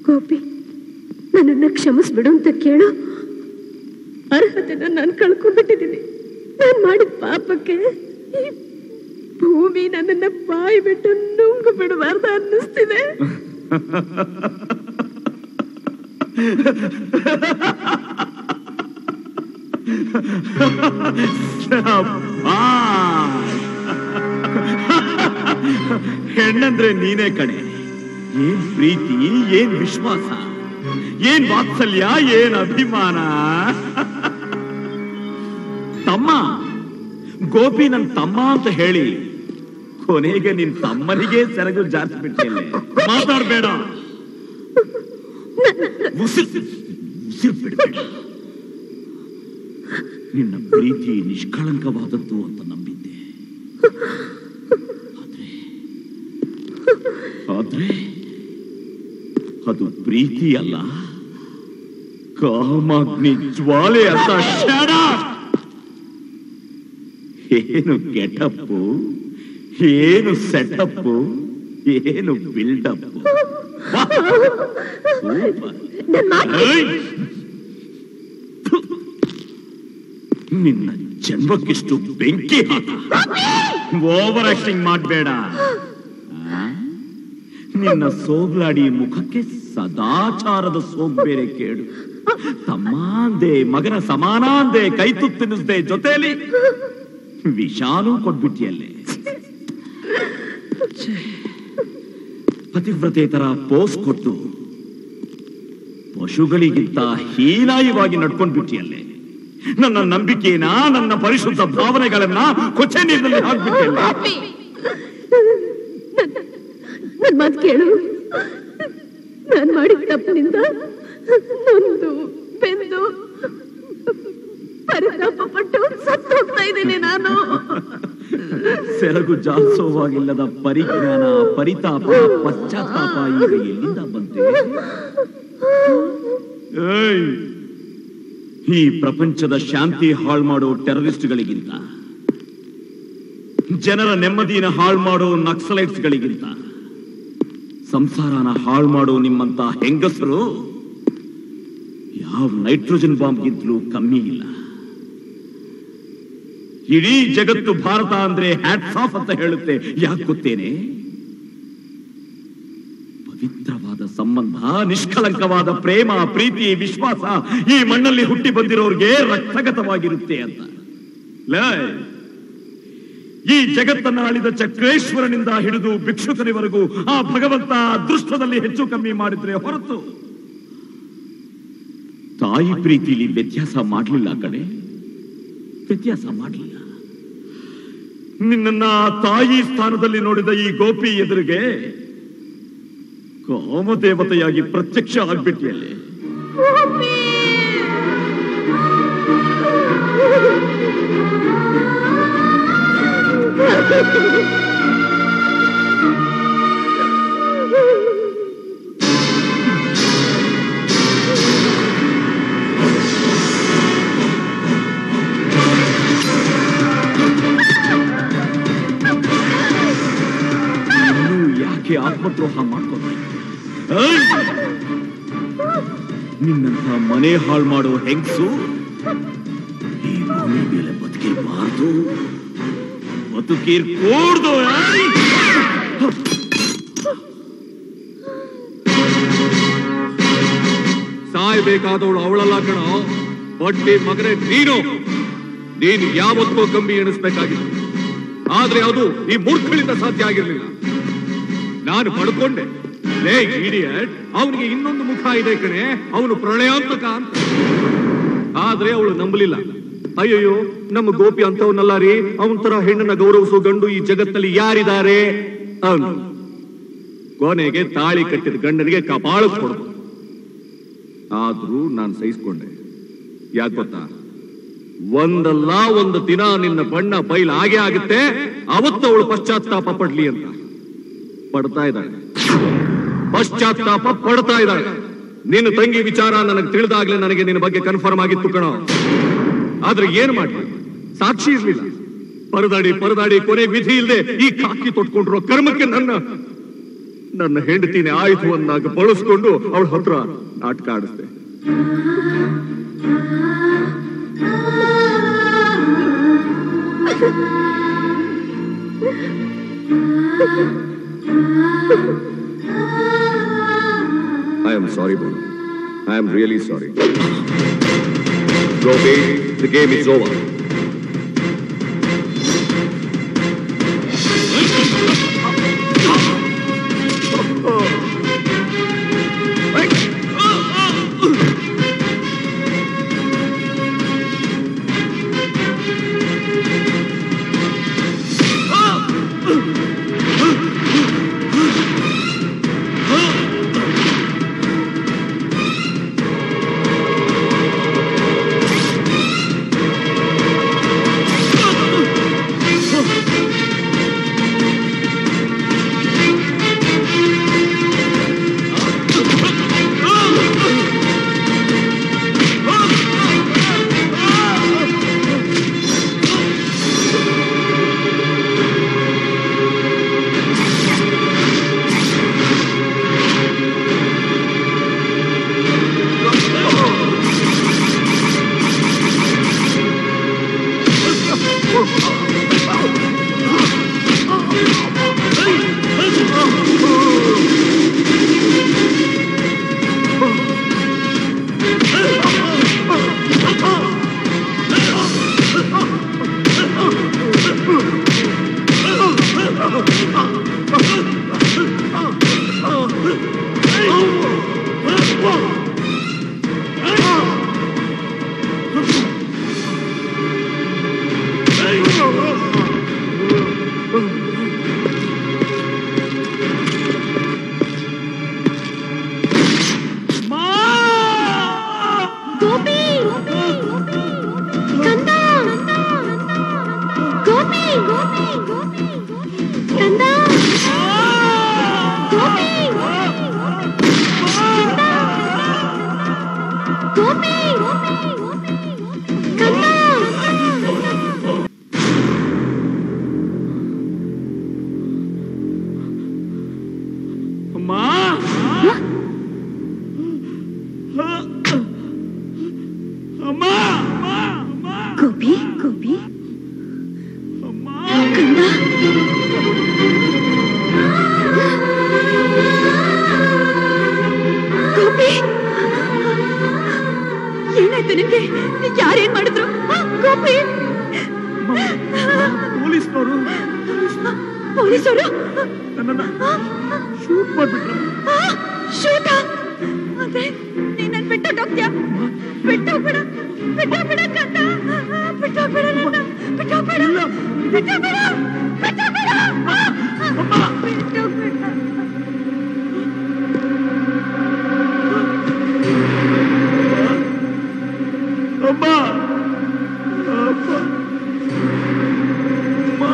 ಗೋಪಿ ನನ್ನನ್ನ ಕ್ಷಮಿಸ್ಬಿಡು ಅಂತ ಕೇಳು ಅರ್ಹತೆನ ನಾನು ಕಳ್ಕೊಂಡ್ಬಿಟ್ಟಿದ್ದೀನಿ ನಾನು ಮಾಡಿದ ಪಾಪಕ್ಕೆ ಈ ಭೂಮಿ ನನ್ನನ್ನ ಬಾಯಿ ಬಿಟ್ಟು ನುಂಗು ಬಿಡಬಾರ್ದು ಅನ್ನಿಸ್ತಿದೆ ಹೆಣ್ಣಂದ್ರೆ ನೀನೇ ಕಣೆ ಏನ್ ಪ್ರೀತಿ ಏನ್ ವಿಶ್ವಾಸ ಏನ್ ವಾತ್ಸಲ್ಯ ಏನ್ ಅಭಿಮಾನ ತಮ್ಮ ಗೋಪಿ ನನ್ ತಮ್ಮ ಅಂತ ಹೇಳಿ ಕೊನೆಗೆ ನಿನ್ ತಮ್ಮನಿಗೆ ಸೆರಗು ಜಾರಿಸ್ಬಿಟ್ಟೆ ಮಾತಾಡ್ಬೇಡ ಉಸಿರು ಉಸಿರು ಬಿಡಬೇಡ ನಿನ್ನ ಪ್ರೀತಿ ನಿಷ್ಕಳಂಕವಾದದ್ದು ಅಂತ ನಂಬಿದ್ದೆ ಆದ್ರೆ ಆದ್ರೆ ಅದು ಪ್ರೀತಿ ಅಲ್ಲ ಕಾಮಾಗ್ನಿ ಜ್ವಾಲೆ ಅಂತ ಶಡ ಏನು ಗೆಟಪ್ಪು ಏನು ಸೆಟಪ್ಪು ಏನು ಬಿಲ್ಡಪ್ ನನ್ ಮಾತು ನಿನ್ನ ಜನ್ಮಕ್ಕಿಷ್ಟು ಬೆಂಕಿ ಹಾಕ ಓವರ್ ಆಕ್ಟಿಂಗ್ ಮಾಡಬೇಡ ನಿನ್ನ ಸೋಗ್ಲಾಡಿ ಮುಖಕ್ಕೆ ಸದಾಚಾರದ ಸೋಗ್ ಬೇರೆ ಕೇಳು ತಮ್ಮಾಂದೆ ಮಗನ ಸಮಾನಾಂದೆ ಕೈ ತುತ್ತಿನಿಸ್ದೆ ಜೊತೆಲಿ ವಿಷಾನು ಕೊಟ್ಬಿಟ್ಟಿಯಲ್ಲೇ ಛೆ. ಪತಿವ್ರತೆ ತರ ಪೋಸ್ ಕೊಟ್ಟು ಪಶುಗಳಿಗಿಂತ ಹೀನಾಯವಾಗಿ ನಡ್ಕೊಂಡ್ಬಿಟ್ಟಿಯಲ್ಲೇ ನನ್ನ ನಂಬಿಕೆನ ನನ್ನ ಪರಿಶುದ್ಧ ಭಾವನೆಗಳನ್ನ ಕೊಚ್ಚೆ ನೀರಿನಲ್ಲಿ ಹಾಕ್ಬಿಟ್ಟಿಯಲ್ಲ ಗೋಪಿ ನನ್ ಮಾತು ಕೇಳು ನಾನ್ ಮಾಡಿದ ತಪ್ಪಿನಿಂದ ನೊಂದು ಬೆಂದು ಪರಿತಾಪ ಪಟ್ಟು ಸತ್ತು ಹೋಗ್ತಾ ಇದ್ದೀನಿ ನಾನು ಸೆರಗು ಜಾಲ್ಸೋವಾಗಿಲ್ಲದ ಪರಿಜ್ಞಾನ ಪರಿತಾಪ ಪಶ್ಚಾತ್ತಾಪ ಈಗ ಎಲ್ಲಿಂದ ಬಂತೆ ಏಯ್! ಈ ಪ್ರಪಂಚದ ಶಾಂತಿ ಹಾಳು ಮಾಡೋ ಟೆರರಿಸ್ಟ್ಗಳಿಗಿಂತ ಜನರ ನೆಮ್ಮದಿನ ಹಾಳು ಮಾಡೋ ನಕ್ಸಲೈಟ್ಸ್ಗಳಿಗಿಂತ ಸಂಸಾರನ ಹಾಳು ಮಾಡೋ ನಿಮ್ಮಂತ ಹೆಂಗಸರು ಯಾವ ನೈಟ್ರೋಜನ್ ಬಾಂಬ್ಗಿಂತಲೂ ಕಮ್ಮಿ ಇಲ್ಲ ಇಡೀ ಜಗತ್ತು ಭಾರತ ಅಂದ್ರೆ ಹ್ಯಾಟ್ಸ್ ಆಫ್ ಅಂತ ಹೇಳುತ್ತೆ ಯಾಕೆ ಗೊತ್ತೇನೆ ಪವಿತ್ರವಾದ ಸಂಬಂಧ ನಿಷ್ಕಳಂಕವಾದ ಪ್ರೇಮ ಪ್ರೀತಿ ವಿಶ್ವಾಸ ಈ ಮಣ್ಣಲ್ಲಿ ಹುಟ್ಟಿ ಬಂದಿರೋರ್ಗೆ ರಕ್ತಗತವಾಗಿರುತ್ತೆ ಅಂತ ಲೇ, ಈ ಜಗತ್ತನ್ನ ಆಳಿದ ಚಕ್ರೇಶ್ವರನಿಂದ ಹಿಡಿದು ಭಿಕ್ಷುಕರಿವರೆಗೂ ಆ ಭಗವಂತ ಅದೃಷ್ಟದಲ್ಲಿ ಹೆಚ್ಚು ಕಮ್ಮಿ ಮಾಡಿದ್ರೆ ಹೊರತು ತಾಯಿ ಪ್ರೀತಿಲಿ ವ್ಯತ್ಯಾಸ ಮಾಡಲಿಲ್ಲ ಕಡೆ ವ್ಯತ್ಯಾಸ ಮಾಡಲಿಲ್ಲ ನಿನ್ನ ತಾಯಿ ಸ್ಥಾನದಲ್ಲಿ ನೋಡಿದ ಈ ಗೋಪಿ ಎದುರಿಗೆ ಕಾಮದೇವತೆಯಾಗಿ ಪ್ರತ್ಯಕ್ಷ ಆಗ್ಬಿಟ್ಟಿಯಲ್ಲಿ ಇನ್ನೂ ಯಾಕೆ ಆತ್ಮದ್ರೋಹ ಮಾಡ್ಕೊಂಡ ನಿನ್ನಂತ ಮನೆ ಹಾಳು ಮಾಡೋ ಹೆಂಗಸು ಈ ಭೂಮಿ ಮೇಲೆ ಬದುಕಿರಬಾರ್ದು ಬದುಕಿರ್ಕೂಡ್ದು ಏಯ್! ಸಾಯ್ಬೇಕಾದವಳು ಅವಳಲ್ಲ ಕಣ ಬಡ್ಡಿ ಮಗನೇ ನೀನು ನೀನು ಯಾವತ್ತೋ ಕಂಬಿ ಎಣಿಸ್ಬೇಕಾಗಿತ್ತು ಆದ್ರೆ ಅದು ಈ ಮೂರ್ಖಳಿಂದ ಸಾಧ್ಯ ಆಗಿರ್ಲಿಲ್ಲ ನಾನು ಪಡ್ಕೊಂಡೆ ಲೇ ಇಡಿಯಟ್ ಅವನಿಗೆ ಇನ್ನೊಂದು ಮುಖ ಇದೆ ಕಣೆ ಅವನು ಪ್ರಳಯಾಂತಕ ಅಂತ ಆದ್ರೆ ಅವಳು ನಂಬಲಿಲ್ಲ ಅಯ್ಯಯ್ಯೋ ನಮ್ಮ ಗೋಪಿ ಅಂತವನಲ್ಲ ರೀ ಅವನ ತರ ಹೆಣ್ಣನ್ನ ಗೌರವಿಸೋ ಗಂಡು ಈ ಜಗತ್ತಲ್ಲಿ ಯಾರಿದ್ದಾರೆ ಅವನು ಕೊನೆಗೆ ತಾಳಿ ಕಟ್ಟಿದ ಗಂಡನಿಗೆ ಕಪಾಳ ಕೊಡ್ದು ಆದ್ರೂ ನಾನು ಸಹಿಸ್ಕೊಂಡೆ ಯಾಕೆ ಗೊತ್ತಾ ಒಂದಲ್ಲ ಒಂದು ದಿನ ನಿನ್ನ ಬಣ್ಣ ಬೈಲ್ ಆಗೇ ಆಗುತ್ತೆ ಅವತ್ತು ಅವಳು ಪಶ್ಚಾತ್ತಾಪ ಪಡ್ಲಿ ಅಂತ ಪಡ್ತಾ ಇದ್ದಾಳೆ ಪಶ್ಚಾತ್ತಾಪ ಪಡ್ತಾ ಇದ್ದಾಳೆ ನಿನ್ನ ತಂಗಿ ವಿಚಾರ ನನಗೆ ತಿಳಿದಾಗ್ಲೇ ನನಗೆ ನಿನ್ನ ಬಗ್ಗೆ ಕನ್ಫರ್ಮ್ ಆಗಿತ್ತು ಕಣೋ ಆದ್ರೆ ಏನ್ ಮಾಡ್ಲಿ ಸಾಕ್ಷಿ ಇರ್ಲಿಲ್ಲ ಪರದಾಡಿ ಪರದಾಡಿ ಕೊನೆ ವಿಧಿ ಇಲ್ಲದೆ ಈ ಕಾಕಿ ತೊಟ್ಕೊಂಡಿರೋ ಕರ್ಮಕ್ಕೆ ನನ್ನ ನನ್ನ ಹೆಂಡತಿನೇ ಆಯುಧವನ್ನಾಗಿ ಬಳಸ್ಕೊಂಡು ಅವಳ ಹತ್ರ ನಾಟಕ ಆಡಿಸ್ದೆ I am sorry bye I am really sorry Gopi the game is over Gopi ಕಂದ ಗೋಪಿ ಕಂದ ಗೋಪಿ ಗೋಪಿ ಕಂದ ಅಮ್ಮ ಅಮ್ಮ ಅಮ್ಮ ಗೋಪಿ ಗೋಪಿ ಅಮ್ಮ ಕಂದ ಗೋಪಿ ಏನಾಯ್ತು ನಿಮ್ಗೆ ಯಾರೇನ್ ಮಾಡಿದ್ರು ಆ, ಗೋಪಿ ಪೊಲೀಸ್ನವರು ಪೊಲೀಸರು ನನ್ನನ್ನ ಶೂಟ್ ಮಾಡ್ಬಿಟ್ರು ಶೂಟ ಅದೇ ನೀನ್ ನನ್ ಬಿಟ್ಟೋಗ್ತೀಯ ಬಿಟ್ಟೋಗ್ಬೇಡ ಬಿಟ್ಟೋಗ್ಬೇಡ ಕಂದ ಬಿಟ್ಟೋಗ್ಬೇಡ ನನ್ನ ಬಿಟ್ಟೋಗ್ಬೇಡ ಬಿಟ್ಟೋಗ್ಬೇಡ ಬಿಟ್ಟೋಗ್ಬೇಡ ಆ, ಬಿಟ್ಟೋಗ್ಬೇಡ ಅಮ್ಮ ಅಮ್ಮ ಅಮ್ಮ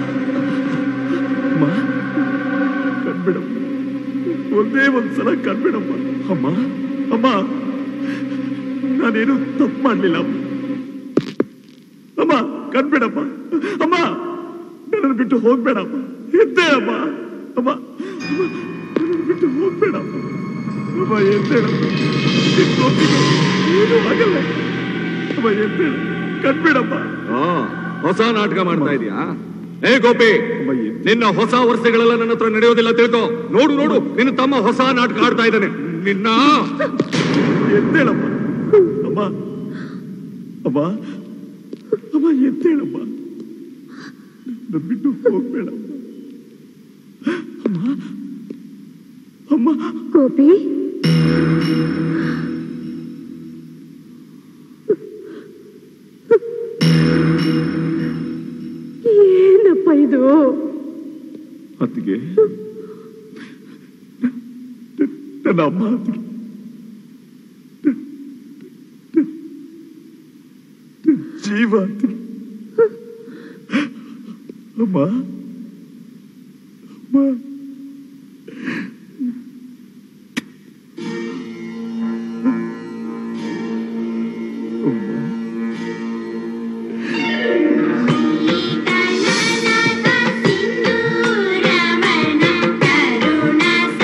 ಅಮ್ಮ ಕಣ್ಬಿಡಮ್ಮ ಒಂದೇ ಒಂದ್ಸಲ ಕಣ್ಬಿಡಮ್ಮ ಅಮ್ಮ ಅಮ್ಮ ನಾನೇನು ತಪ್ಪು ಮಾಡ್ಲಿಲ್ಲ ಅಮ್ಮ ಅಮ್ಮ ಕಣ್ಬಿಡಮ್ಮ ಅಮ್ಮ ನನ್ನನ್ನು ಬಿಟ್ಟು ಹೋಗ್ಬೇಡಮ್ಮ ಎದ್ದೆ ಅಮ್ಮ ಅಮ್ಮ ಅಮ್ಮ, ನನ್ನನ್ನು ಬಿಟ್ಟು ಹೋಗ್ಬೇಡಮ್ಮ ಅಮ್ಮ ಎದ್ದೇಳಮ್ಮ ನಿನ್ ಗೋಪಿಗೆ ಏನೂ ಆಗಲ್ಲ ಅಮ್ಮ ಎದ್ದೇಳು ಕಣ್ಬಿಡಮ್ಮ ಆ, ಹೊಸ ನಾಟಕ ಮಾಡ್ತಾ ಇದೀಯಾ ಏ ಗೋಪಿ ಅಮ್ಮ ಎದ್ದು ನಿನ್ನ ಹೊಸ ವರ್ಷಗಳೆಲ್ಲ ನನ್ನ ಹತ್ರ ನಡೆಯೋದಿಲ್ಲ ತಿಳ್ಕೊ ನೋಡು ನೋಡು ನಿನ್ನ ತಮ್ಮ ಹೊಸ ನಾಟಕ ಆಡ್ತಾ ಇದ್ದಾನೆ ನಿನ್ನ ಎದ್ದೇಳಮ್ಮ ಅಮ್ಮ ಅಮ್ಮ ಅಮ್ಮ ಎದ್ದೇಳಮ್ಮ ನನ್ನ ಬಿಟ್ಟು ಹೋಗ್ಬೇಡಮ್ಮ ಅಮ್ಮ ಅಮ್ಮ ಗೋಪಿ ಏನಪ್ಪ ಇದು ಅತ್ತಿಗೆ ನನ್ನ ಅಮ್ಮ ಅತ್ತಿಗೆ ಜೀವ ಅತ್ತಿಗೆ ಅಮ್ಮ ಅಮ್ಮ ರಮಣ ಕರುಣ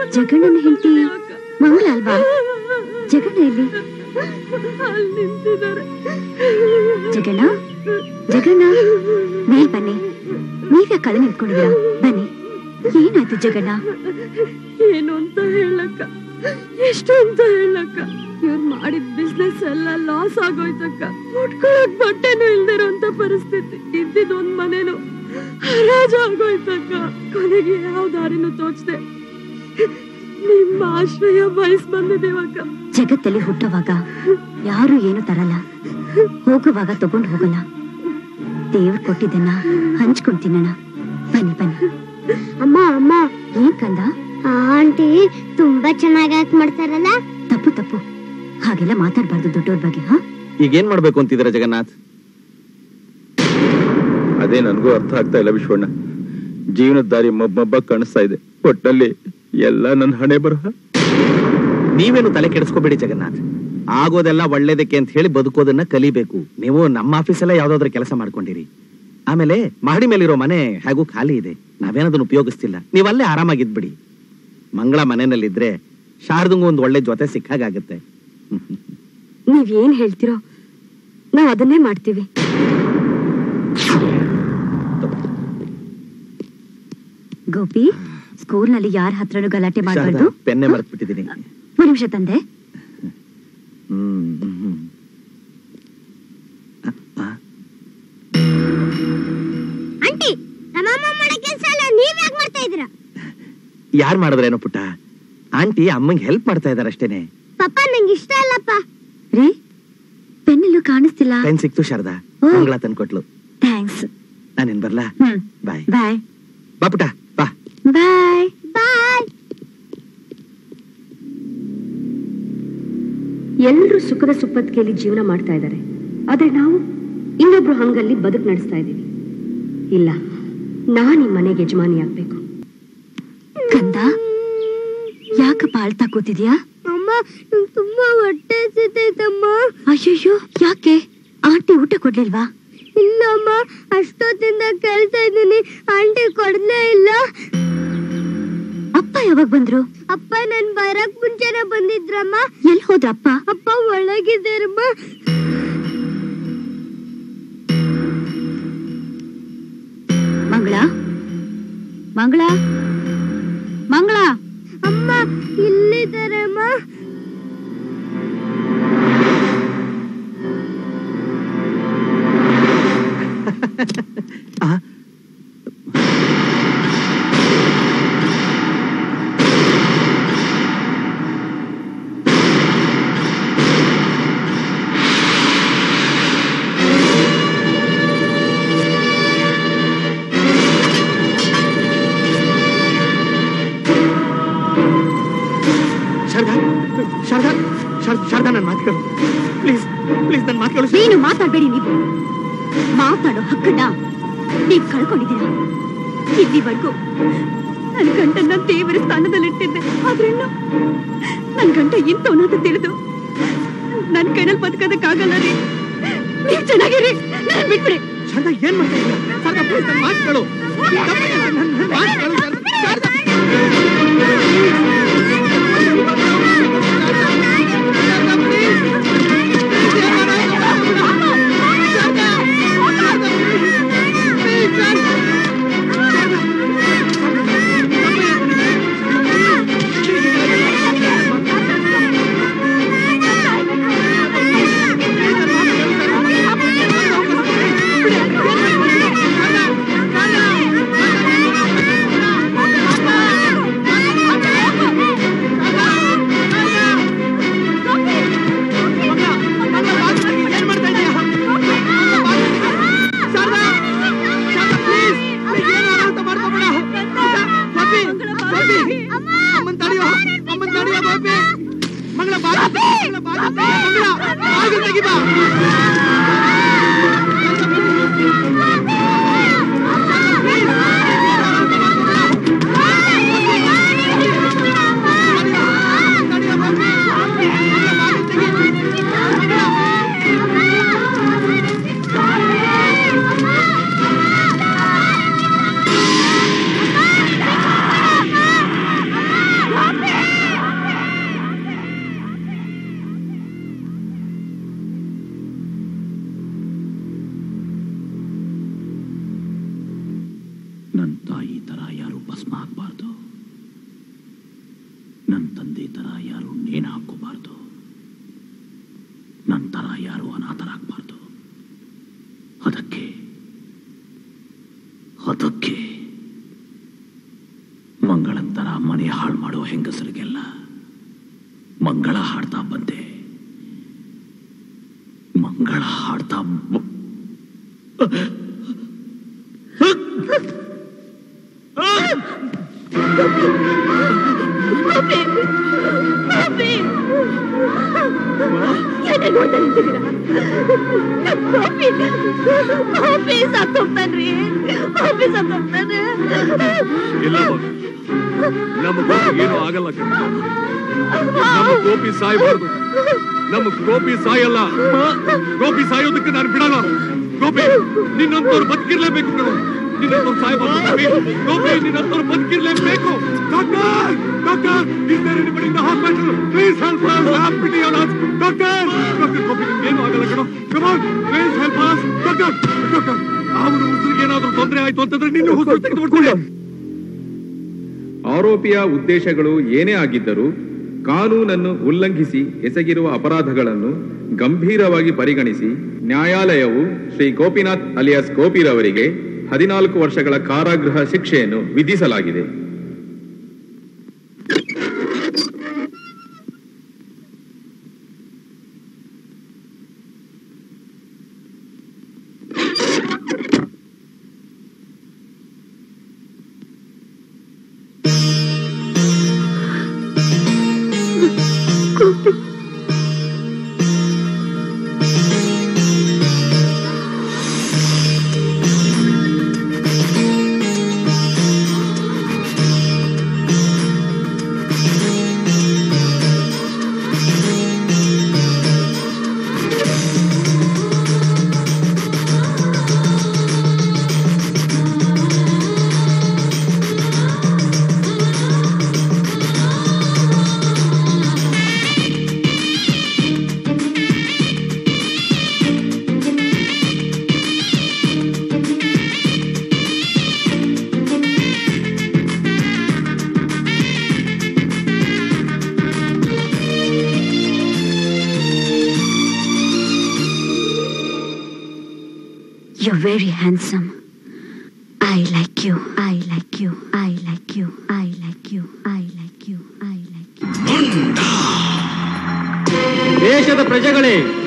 ಜಗಣ್ಣನ ಹೆಂಡತಿ ಮಂಗಳ ಅಲ್ವಾ ಜಗಣ್ಣ ಎಲ್ಲಿ ಅಲ್ಲಿ ನಿಂತಿದ್ದಾರೆ ಜಗಣ್ಣ ಜಗಣ್ಣ ಮೇಲ್ ಬನ್ನಿ ನೀವ್ಯಾ ಕಳೆ ನಿಂತ್ಕೊಂಡಿದ್ದೀರಾ ಬನ್ನಿ ಏನಾಯ್ತು ಜಗಣ್ಣ ಏನು ಅಂತ ಹೇಳಕ್ಕ ಎಷ್ಟು ಅಂತ ಹೇಳಕ್ಕ ಇವ್ರು ಮಾಡಿದ ಬಿಸ್ನೆಸ್ ಎಲ್ಲ ಲಾಸ್ ಆಗೋಯ್ತಕ್ಕ ಉಟ್ಕೊಳಕ್ ಬಟ್ಟೆನೂ ಇಲ್ದಿರೋಂತ ಪರಿಸ್ಥಿತಿ ಇದ್ದಿದ್ ಒಂದ್ ಮನೇನು ಹರಾಜ್ ಆಗೋಯ್ತಕ್ಕ ಕೊನೆಗೆ ಯಾವ ದಾರಿನೂ ತೋಚದೆ ನಿಮ್ಮ ಆಶ್ರಯ ಬಯಸ್ ಬಂದಿದೀವಕ್ಕ ಜಗತ್ತಲ್ಲಿ ಹುಟ್ಟುವಾಗ ಯಾರು ಏನು ತರಲ್ಲ ಹೋಗುವಾಗ ತಗೊಂಡು ಹೋಗಲ್ಲ ದೇವ್ರು ಕೊಟ್ಟಿದ್ದನ್ನ ಹಂಚ್ಕೊಂಡ್ ತಿನ್ನೋಣ ಬನ್ನಿ ಬನ್ನಿ ಅಮ್ಮ ಅಮ್ಮ ಏನ್ ಕಂದ ಆ ಆಂಟಿ ತುಂಬಾ ಚೆನ್ನಾಗಿ ಆಕ್ಟ್ ಮಾಡ್ತಾರಲ್ಲ ತಪ್ಪು ತಪ್ಪು ಹಾಗೆಲ್ಲ ಮಾತಾಡ್ಬಾರ್ದು ದೊಡ್ಡೋರ್ ಬಗ್ಗೆ ಹಾ ಈಗ ಏನ್ ಮಾಡ್ಬೇಕು ಅಂತಿದ್ದೀರಾ ಜಗನ್ನಾಥ್ ಅದೇ ನನಗೂ ಅರ್ಥ ಆಗ್ತಾ ಇಲ್ಲ ವಿಶ್ವಣ್ಣ ಜೀವನದ ದಾರಿ ಮಬ್ಬ ಮಬ್ಬ ಕಾಣಿಸ್ತಾ ಇದೆ ಒಟ್ಟಲ್ಲಿ ಎಲ್ಲ ನನ್ನ ಹಣೆ ಬರಹ ನೀವೇನು ತಲೆ ಕೆಡಿಸ್ಕೋಬೇಡಿ ಜಗನ್ನಾಥ್ ಆಗೋದೆಲ್ಲ ಒಳ್ಳೇದಕ್ಕೆ ಅಂತ ಹೇಳಿ ಬದುಕೋದನ್ನ ಕಲಿಬೇಕು ನೀವು ನಮ್ಮ ಆಫೀಸಲ್ಲೇ ಯಾವ್ದಾದ್ರು ಕೆಲಸ ಮಾಡ್ಕೊಂಡಿರಿ ಆಮೇಲೆ ಮಹಡಿ ಮೇಲಿರೋ ಮನೆ ಹೇಗೂ ಖಾಲಿ ಇದೆ ನಾವೇನದನ್ನ ಉಪಯೋಗಿಸ್ತಿಲ್ಲ ನೀವಲ್ಲೇ ಆರಾಮಾಗಿದ್ಬಿಡಿ ಮಂಗಳ ಮನೆಯಲ್ಲಿದ್ರೆ ಶಾರದಂಗೂ ಒಂದು ಒಳ್ಳೆ ಜೊತೆ ಸಿಕ್ಕಾಗತ್ತೆ ನೀವ್ ಏನ್ ಹೇಳ್ತಿರೋ ನಾವ್ ಅದನ್ನೇ ಮಾಡ್ತೀವಿ ಗೋಪಿ ಸ್ಕೂಲ್ನಲ್ಲಿ ಯಾರ ಹತ್ರನೂ ಗಲಾಟೆ ಮಾಡಬಾರ್ದು ಪೆನ್ನೆ ಮರ್ತ್ ಬಿಟ್ಟಿದ್ದೀನಿ ಒಂದ್ ನಿಮಿಷ ತಂದೆ ಹ್ಮ್ ಹ್ಮ್. ಆಂಟಿ ನಮ್ಮಮ್ಮ ಮಾಡೋ ಕೆಲಸ ಎಲ್ಲ ನೀವ್ ಯಾಕೆ ಮಾಡ್ತಾ ಇದ್ದೀರಾ ಯಾರ್ ಮಾಡಿದ್ರೇನೋ ಪುಟ್ಟ ಆಂಟಿ ಅಮ್ಮಂಗೆ ಹೆಲ್ಪ್ ಮಾಡ್ತಾ ಇದಾರೆ ಅಷ್ಟೇನೆ ಪಪ್ಪ ನಂಗೆ ಇಷ್ಟ ಅಲ್ಲಪ್ಪ ರೀ ಪೆನ್ನೆಲ್ಲೂ ಕಾಣಿಸ್ತಿಲ್ಲ ಪೆನ್ ಸಿಕ್ತು ಶಾರದಾ ಹ್ಮ್. ಮಂಗಳ ತಂದ್ಕೊಟ್ಲು ಥ್ಯಾಂಕ್ಸ್ ನಾನೇನ್ ಬರ್ಲಾ ಹ್ಮ್ ಬಾಯ್ ಬಾಯ್ ಬಾ ಪುಟ್ಟ ಬಾ ಬಾಯ್ ಬಾಯ್ ಎಲ್ರೂ ಸುಖದ ಸುಪ್ಪತ್ತಿಗೆಯಲ್ಲಿ ಜೀವನ ಮಾಡ್ತಾ ಇದ್ದಾರೆ ಆದ್ರೆ ನಾವು ಇನ್ನೊಬ್ರು ಹಂಗಲ್ಲಿ ಬದುಕು ನಡೆಸ್ತಾ ಇದ್ದೀವಿ ಇಲ್ಲ ನಾನ್ ಈ ಮನೆಗೆ ಯಜಮಾನಿ ಆಗ್ಬೇಕು ಕಂದ ಯಾಕಪ್ಪ ಅಳ್ತಾ ಕೂತಿದ್ಯಾ ಅಮ್ಮ ನಂಗೆ ತುಂಬಾ ಹೊಟ್ಟೆ ಹಸಿತೈತಮ್ಮ ಅಯ್ಯಯ್ಯೋ ಯಾಕೆ ಆಂಟಿ ಊಟ ಕೊಡ್ಲಿಲ್ವಾ ಇಲ್ಲ ಅಮ್ಮ ಅಷ್ಟೊತ್ತಿಂದ ಕೇಳ್ತಾ ಇದ್ದೀನಿ ಆಂಟಿ ಕೊಡ್ಲೇ ಇಲ್ಲ ಅಪ್ಪ ಯಾವಾಗ ಬಂದ್ರು ಅಪ್ಪ ನನ್ ಬರಕ್ ಮುಂಚೆನೆ ಬಂದಿದ್ರಮ್ಮ ಎಲ್ ಹೋದ್ರಪ್ಪ ಅಪ್ಪ ಒಳಗಿದ್ದಾರಮ್ಮ ಮಂಗಳ ಮಂಗಳ ಮಂಗಳ ಅಮ್ಮ ಇಲ್ಲಿದ್ದಾರಮ್ಮ ಶಾರದಾ ಶಾರದಾ ಶಾರ್- ಶಾರದಾ ನನ್ನ ಮಾತು ಕೇಳು ಪ್ಲೀಸ್ ಪ್ಲೀಸ್ ನನ್ನ ಮಾತು ಕೇಳು ಏನು ಮಾತಾಡ್ಬೇಡಿ ನೀವು ಮಾತಾಡೋ ಹಕ್ಕನ್ನ ನೀವ್ ಕಳ್ಕೊಂಡಿದ್ದೀರಾ ಇಲ್ಲಿವರೆಗೂ ನನ್ ಗಂಟನ್ನ ದೇವರ ಸ್ಥಾನದಲ್ಲಿಟ್ಟಿದ್ದೆ ಆದ್ರೆ ಇನ್ನು ನನ್ ಗಂಟ ಇಂಥವನು ಅಂತ ತಿಳಿದು ನನ್ ಕೈನಲ್ಲಿ ಬದುಕೋದಕ್ಕಾಗಲ್ಲ ರೀ ನೀವ್ ಚೆನ್ನಾಗಿರಿ ನನ್ ಬಿಟ್ಬಿಡಿ ಶಾರದಾ ಏನ್ ಮಾಡ್ತಾ ಇದ್ದೀರಾ ಶಾರದಾ ಪ್ಲೀಸ್ ನನ್ನ ಮಾತು ಕೇಳು ನನ್ನ- ನನ್ನ ಮಾತು ಕೇಳು ಶಾರದಾ. ಶಾರದಾ ಅಮ್ಮ ಭಸ್ಮ ಆಗ್ಬಾರ್ದು ನನ್ನ ತಂದೆ ತರ ಯಾರು ನೇಣು ಹಾಕೋಬಾರ್ದು ನನ್ನ ತರ ಯಾರು ಅನಾಥರಾಗಬಾರ್ದು ಅದಕ್ಕೆ ಅದಕ್ಕೆ ಮಂಗಳಂತರ ಮನೆ ಹಾಳು ಮಾಡೋ ಹೆಂಗಸರಿಗೆಲ್ಲ ಮಂಗಳ ಹಾಡ್ತಾ ಬಂದೆ ಮಂಗಳ ಹಾಡ್ತಾ ಬ- ಏನೇ ನೋಡ್ತಾ ನಿಂತಿದ್ದೀರಾ? ಆಫೀಸ್ ಆಫೀಸ್ ಆಗ್ತೋಗ್ತಾನ್ರಿ ಆಫೀಸ್ ಆಗ್ತೋಗ್ತಾನೆ ಇಲ್ಲ ಮಗ ನಮ್ಮ ಗೋಪಿ ಏನೂ ಆಗಲ್ಲ ಕಣೋ. ನಮ್ಮ ಗೋಪಿ ಸಾಯಬಾರ್ದು ನಮ್ಮ ಗೋಪಿ ಸಾಯಲ್ಲ ಗೋಪಿ ಸಾಯೋದಕ್ಕೆ ನಾನು ಬಿಡಲ್ಲ ಗೋಪಿ ನಿನ್ನಂತವ್ರು ಬದುಕಿರ್ಲೇಬೇಕು ಕಣೋ ನಿನ್ನಂತವ್ರು ಸಾಯಬಾರ್ದು ಗೋಪಿ ಗೋಪಿ ನಿನ್ನಂತವ್ರು ಬದುಕಿರ್ಲೇಬೇಕು doctor doctor is there anybody in the hospital please help us have pity on us doctor doctor Gopi ಏನು ಆಗಲ್ಲ ಕಣೋ come on please help us doctor doctor ಅವನ ಉಸಿರಿಗೆ ಏನಾದ್ರೂ ತೊಂದರೆ ಆಯ್ತು ಅಂತಂದ್ರೆ ನಿನ್ನ ಉಸಿರು ತೆಗೆದು ಬಿಡ್ಕೊಳ್ಳಿ ಆರೋಪಿಯ ಉದ್ದೇಶಗಳು ಏನೇ ಆಗಿದ್ದರೂ ಕಾನೂನನ್ನು ಉಲ್ಲಂಘಿಸಿ ಎಸಗಿರುವ ಅಪರಾಧಗಳನ್ನು ಗಂಭೀರವಾಗಿ ಪರಿಗಣಿಸಿ ನ್ಯಾಯಾಲಯವು ಶ್ರೀ ಗೋಪಿನಾಥ್ ಅಲಿಯಾಸ್ ಗೋಪಿರವರಿಗೆ ಹದಿನಾಲ್ಕು ವರ್ಷಗಳ ಕಾರಾಗೃಹ ಶಿಕ್ಷೆಯನ್ನು ವಿಧಿಸಲಾಗಿದೆ You're very handsome. I like you. I like you. I like you. I like you. I like you. I like you. ದೇಶದ ಪ್ರಜೆಗಳೇ